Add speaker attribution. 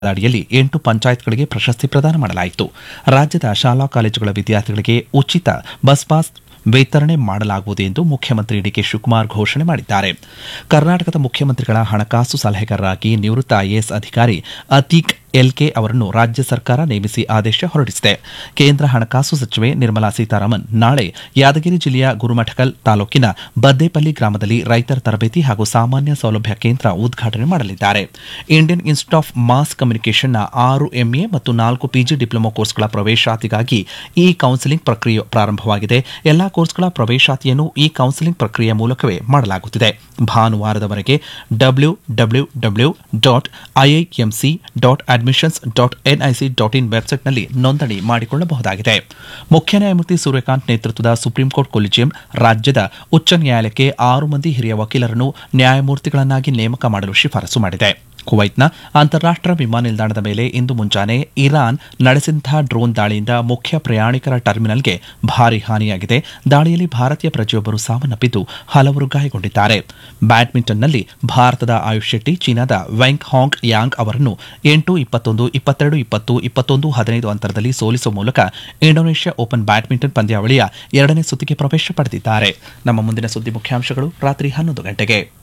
Speaker 1: ಅಡಿಯಲ್ಲಿ ಎಂಟು ಪಂಚಾಯತ್ಗಳಿಗೆ ಪ್ರಶಸ್ತಿ ಪ್ರದಾನ ಮಾಡಲಾಯಿತು ರಾಜ್ಯದ ಶಾಲಾ ಕಾಲೇಜುಗಳ ವಿದ್ಯಾರ್ಥಿಗಳಿಗೆ ಉಚಿತ ಬಸ್ ಪಾಸ್ ವಿತರಣೆ ಮಾಡಲಾಗುವುದು ಎಂದು ಮುಖ್ಯಮಂತ್ರಿ ಡಿಕೆ ಶಿವಕುಮಾರ್ ಘೋಷಣೆ ಮಾಡಿದ್ದಾರೆ ಕರ್ನಾಟಕದ ಮುಖ್ಯಮಂತ್ರಿಗಳ ಹಣಕಾಸು ಸಲಹೆಗಾರರಾಗಿ ನಿವೃತ್ತ ಐಎಎಸ್ ಅಧಿಕಾರಿ ಅತೀಕ್ ಎಲ್ಕೆ ಅವರನ್ನು ರಾಜ್ಯ ಸರ್ಕಾರ ನೇಮಿಸಿ ಆದೇಶ ಹೊರಡಿಸಿದೆ ಕೇಂದ್ರ ಹಣಕಾಸು ಸಚಿವೆ ನಿರ್ಮಲಾ ಸೀತಾರಾಮನ್ ನಾಳೆ ಯಾದಗಿರಿ ಜಿಲ್ಲೆಯ ಗುರುಮಠಕಲ್ ತಾಲೂಕಿನ ಬದ್ದೇಪಲ್ಲಿ ಗ್ರಾಮದಲ್ಲಿ ರೈತರ ತರಬೇತಿ ಹಾಗೂ ಸಾಮಾನ್ಯ ಸೌಲಭ್ಯ ಕೇಂದ್ರ ಉದ್ಘಾಟನೆ ಮಾಡಲಿದ್ದಾರೆ ಇಂಡಿಯನ್ ಇನ್ಸ್ಟಿಟ್ಯೂಟ್ ಆಫ್ ಮಾಸ್ ಕಮ್ಯುನಿಕೇಷನ್ನ ಆರು ಎಂಎ ಮತ್ತು ನಾಲ್ಕು ಪಿಜಿ ಡಿಪ್ಲೊಮಾ ಕೋರ್ಸ್ಗಳ ಪ್ರವೇಶಾತಿಗಾಗಿ ಈ ಕೌನ್ಸಿಲಿಂಗ್ ಪ್ರಕ್ರಿಯೆ ಪ್ರಾರಂಭವಾಗಿದೆ ಎಲ್ಲಾ ಕೋರ್ಸ್ಗಳ ಪ್ರವೇಶಾತಿಯನ್ನು ಈ ಕೌನ್ಸಿಲಿಂಗ್ ಪ್ರಕ್ರಿಯೆಯ ಮೂಲಕವೇ ಮಾಡಲಾಗುತ್ತಿದೆ ಭಾನುವಾರದವರೆಗೆ W W W dot IIMC dot admissions dot NIC dot in ವೆಬ್ಸೈಟ್ನಲ್ಲಿ ನೋಂದಣಿ ಮಾಡಿಕೊಳ್ಳಬಹುದಾಗಿದೆ ಮುಖ್ಯ ನ್ಯಾಯಮೂರ್ತಿ ಸೂರ್ಯಕಾಂತ್ ನೇತೃತ್ವದ ಸುಪ್ರೀಂ ಕೋರ್ಟ್ ಕೊಲಿಜಿಯಂ ರಾಜ್ಯದ ಉಚ್ಚ ನ್ಯಾಯಾಲಯಕ್ಕೆ ಆರು ಮಂದಿ ಹಿರಿಯ ವಕೀಲರನ್ನು ನ್ಯಾಯಮೂರ್ತಿಗಳನ್ನಾಗಿ ನೇಮಕ ಮಾಡಲು ಶಿಫಾರಸು ಮಾಡಿದೆ ಕುವೈತ್ನ ಅಂತಾರಾಷ್ಟ್ರೀಯ ವಿಮಾನ ನಿಲ್ದಾಣದ ಮೇಲೆ ಇಂದು ಮುಂಜಾನೆ ಇರಾನ್ ನಡೆಸಿದಂತಹ ಡ್ರೋನ್ ದಾಳಿಯಿಂದ ಮುಖ್ಯ ಪ್ರಯಾಣಿಕರ ಟರ್ಮಿನಲ್ಗೆ ಭಾರಿ ಹಾನಿಯಾಗಿದೆ ದಾಳಿಯಲ್ಲಿ ಭಾರತೀಯ ಪ್ರಜೆಯೊಬ್ಬರು ಸಾವನ್ನಪ್ಪಿದ್ದು ಹಲವರು ಗಾಯಗೊಂಡಿದ್ದಾರೆ ಬ್ಯಾಡ್ಮಿಂಟನ್ನಲ್ಲಿ ಭಾರತದ ಆಯುಷ್ ಶೆಟ್ಟಿ ಚೀನಾದ ವೆಂಗ್ ಹಾಂಗ್ ಯಾಂಗ್ ಅವರನ್ನು ಎಂಟು ಇಪ್ಪತ್ತೊಂದು ಇಪ್ಪತ್ತೆರಡು ಇಪ್ಪತ್ತು ಇಪ್ಪತ್ತೊಂದು ಹದಿನೈದು ಅಂತರದಲ್ಲಿ ಸೋಲಿಸುವ ಮೂಲಕ ಇಂಡೋನೇಷ್ಯಾ ಓಪನ್ ಬ್ಯಾಡ್ಮಿಂಟನ್ ಪಂದ್ಯಾವಳಿಯ ಎರಡನೇ ಸುತ್ತಿಗೆ ಪ್ರವೇಶ ಪಡೆದಿದ್ದಾರೆ ನಮ್ಮ ಮುಂದಿನ ಸುದ್ದಿ ಮುಖ್ಯಾಂಶಗಳು ರಾತ್ರಿ ಹನ್ನೊಂದು ಗಂಟೆಗೆ